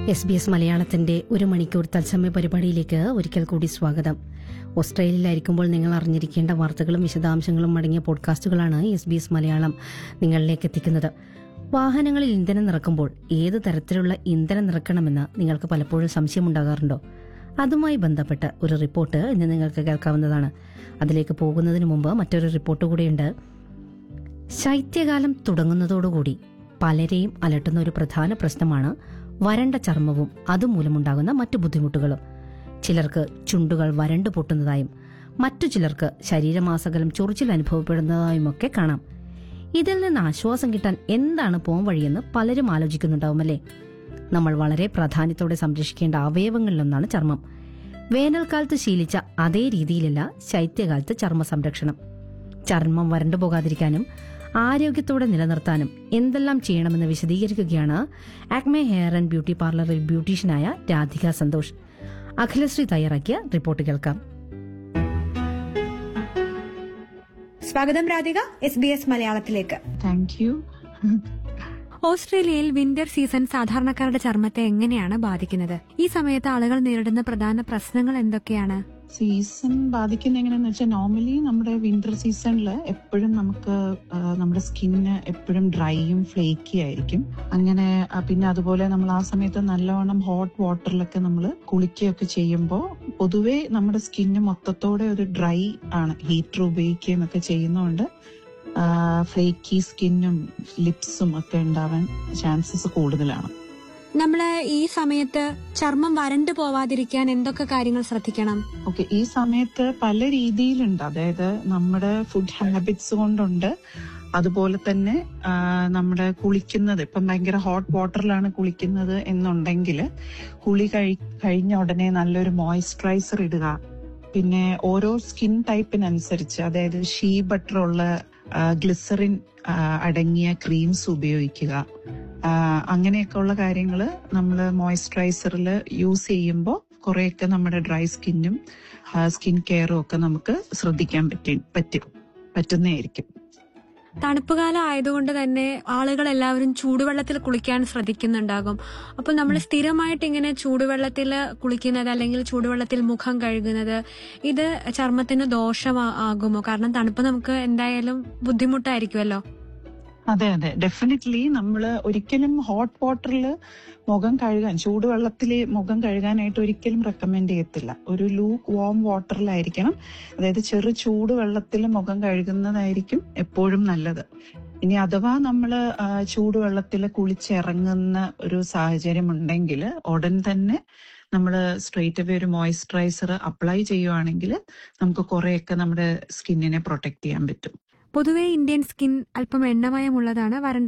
S B S മലയാളത്തിന്റെ ഒരു മണിക്കൂർ തത്സമയ പരിപാടിയിലേക്ക് ഒരിക്കൽ കൂടി സ്വാഗതം ഓസ്ട്രേലിയയിലായിരിക്കുമ്പോൾ നിങ്ങൾ അറിഞ്ഞിരിക്കേണ്ട വാർത്തകളും വിശദാംശങ്ങളും അടങ്ങിയ പോഡ്കാസ്റ്റുകളാണ് എസ് ബി എസ് മലയാളം നിങ്ങളിലേക്ക് എത്തിക്കുന്നത് വാഹനങ്ങളിൽ ഇന്ധനം നിറക്കുമ്പോൾ ഏത് തരത്തിലുള്ള ഇന്ധനം നിറക്കണമെന്ന് നിങ്ങൾക്ക് പലപ്പോഴും സംശയമുണ്ടാകാറുണ്ടോ അതുമായി ബന്ധപ്പെട്ട് ഒരു റിപ്പോർട്ട് ഇന്ന് നിങ്ങൾക്ക് കേൾക്കാവുന്നതാണ് അതിലേക്ക് പോകുന്നതിന് മുമ്പ് മറ്റൊരു റിപ്പോർട്ട് കൂടിയുണ്ട് ശൈത്യകാലം തുടങ്ങുന്നതോടുകൂടി പലരെയും അലട്ടുന്ന ഒരു പ്രധാന പ്രശ്നമാണ് വരണ്ട ചർമ്മവും അതുമൂലമുണ്ടാകുന്ന മറ്റു ബുദ്ധിമുട്ടുകളും ചിലർക്ക് ചുണ്ടുകൾ വരണ്ടു പൊട്ടുന്നതായും മറ്റു ചിലർക്ക് ശരീരമാസകലം ചൊറിച്ചിൽ അനുഭവപ്പെടുന്നതായുമൊക്കെ കാണാം ഇതിൽ നിന്ന് ആശ്വാസം കിട്ടാൻ എന്താണ് പോം വഴിയെന്ന് പലരും ആലോചിക്കുന്നുണ്ടാവുമല്ലേ നമ്മൾ വളരെ പ്രാധാന്യത്തോടെ സംരക്ഷിക്കേണ്ട അവയവങ്ങളിലൊന്നാണ് ചർമ്മം വേനൽക്കാലത്ത് ശീലിച്ച അതേ രീതിയിലല്ല ശൈത്യകാലത്ത് ചർമ്മ സംരക്ഷണം ചർമ്മം വരണ്ടു പോകാതിരിക്കാനും ആരോഗ്യത്തോടെ നിലനിർത്താനും എന്തെല്ലാം ചെയ്യണമെന്ന് വിശദീകരിക്കുകയാണ് ആക്മെ ഹെയർ ആൻഡ് ബ്യൂട്ടി പാർലറിൽ ബ്യൂട്ടീഷ്യനായ രാധിക സന്തോഷ് അഖിലശ്രീ തയ്യാറാക്കിയ റിപ്പോർട്ട് കേൾക്കാം സ്വാഗതം രാധിക എസ് ബി എസ് മലയാളത്തിലേക്ക് താങ്ക് യു ഓസ്ട്രേലിയയിൽ വിന്റർ സീസൺ സാധാരണക്കാരുടെ ചർമ്മത്തെ എങ്ങനെയാണ് ബാധിക്കുന്നത് ഈ സമയത്ത് ആളുകൾ നേരിടുന്ന പ്രധാന പ്രശ്നങ്ങൾ എന്തൊക്കെയാണ് സീസൺ ബാധിക്കുന്ന എങ്ങനെയാന്ന് വെച്ചാൽ നോർമലി നമ്മുടെ വിന്റർ സീസണിൽ എപ്പോഴും നമുക്ക് ആ, നമ്മുടെ സ്കിന്ന് എപ്പോഴും ഡ്രൈയും ഫ്ലേക്കി ആയിരിക്കും അങ്ങനെ ആ, പിന്നെ അതുപോലെ നമ്മൾ ആ സമയത്ത് നല്ലവണ്ണം ഹോട്ട് വാട്ടറിലൊക്കെ നമ്മൾ കുളിക്കുകയൊക്കെ ചെയ്യുമ്പോൾ പൊതുവേ നമ്മുടെ സ്കിന്ന് മൊത്തത്തോടെ ഒരു ഡ്രൈ ആണ് ഹീറ്റർ ഉപയോഗിക്കുകയും ഒക്കെ ചെയ്യുന്നതുകൊണ്ട് ഫ്ലേക്കി സ്കിന്നും ലിപ്സും ഒക്കെ ഉണ്ടാവാൻ ചാൻസസ് കൂടുതലാണ് നമ്മള് ഈ സമയത്ത് ചർമ്മം വരണ്ടു പോവാതിരിക്കാൻ എന്തൊക്കെ കാര്യങ്ങൾ ശ്രദ്ധിക്കണം ഓക്കെ ഈ സമയത്ത് പല രീതിയിലുണ്ട് അതായത് നമ്മുടെ ഫുഡ് ഹാബിറ്റ്സ് കൊണ്ടുണ്ട് അതുപോലെ തന്നെ ആ, നമ്മുടെ കുളിക്കുന്നത് ഇപ്പം ഭയങ്കര ഹോട്ട് വാട്ടറിലാണ് കുളിക്കുന്നത് എന്നുണ്ടെങ്കിൽ കുളി കഴി കഴിഞ്ഞ ഉടനെ നല്ലൊരു മോയ്സ്ചറൈസർ ഇടുക പിന്നെ ഓരോ സ്കിൻ ടൈപ്പിനനുസരിച്ച് അതായത് ഷീ ബട്ടർ ഉള്ള ഗ്ലിസറിൻ അടങ്ങിയ ക്രീംസ് ഉപയോഗിക്കുക ആ, അങ്ങനെയൊക്കെ ഉള്ള കാര്യങ്ങൾ നമ്മൾ മോയ്സ്ചറൈസറിൽ യൂസ് ചെയ്യുമ്പോൾ കുറേയൊക്കെ നമ്മുടെ ഡ്രൈ സ്കിന്നും സ്കിൻ കെയറും ഒക്കെ നമുക്ക് ശ്രദ്ധിക്കാൻ പറ്റും പറ്റും പറ്റുന്നതായിരിക്കും തണുപ്പ് കാലം ആയതുകൊണ്ട് തന്നെ ആളുകൾ എല്ലാവരും ചൂടുവെള്ളത്തിൽ കുളിക്കാൻ ശ്രദ്ധിക്കുന്നുണ്ടാകും അപ്പൊ നമ്മൾ സ്ഥിരമായിട്ട് ഇങ്ങനെ ചൂടുവെള്ളത്തിൽ കുളിക്കുന്നത് അല്ലെങ്കിൽ ചൂടുവെള്ളത്തിൽ മുഖം കഴുകുന്നത് ഇത് ചർമ്മത്തിന് ദോഷമാകുമോ കാരണം തണുപ്പ് നമുക്ക് എന്തായാലും ബുദ്ധിമുട്ടായിരിക്കുമല്ലോ അതെ അതെ ഡെഫിനറ്റ്ലി നമ്മൾ ഒരിക്കലും ഹോട്ട് വാട്ടറിൽ മുഖം കഴുകാൻ ചൂടുവെള്ളത്തിൽ മുഖം കഴുകാനായിട്ട് ഒരിക്കലും റെക്കമെൻഡ് ചെയ്യത്തില്ല ഒരു ലൂക്ക് വാം വാട്ടറിലായിരിക്കണം അതായത് ചെറു ചൂടുവെള്ളത്തിൽ മുഖം കഴുകുന്നതായിരിക്കും എപ്പോഴും നല്ലത് ഇനി അഥവാ നമ്മൾ ചൂടുവെള്ളത്തിൽ കുളിച്ചിറങ്ങുന്ന ഒരു സാഹചര്യം ഉണ്ടെങ്കിൽ ഉടൻ തന്നെ നമ്മൾ സ്ട്രെയിറ്റ് അവേ ഒരു മോയ്സ്ചറൈസർ അപ്ലൈ ചെയ്യുവാണെങ്കിൽ നമുക്ക് കുറെയൊക്കെ നമ്മുടെ സ്കിന്നിനെ പ്രൊട്ടക്ട് ചെയ്യാൻ പറ്റും പൊതുവെ ഇന്ത്യൻ സ്കിൻ അല്പം എണ്ണമയമുള്ളതാണ് വരണ്ട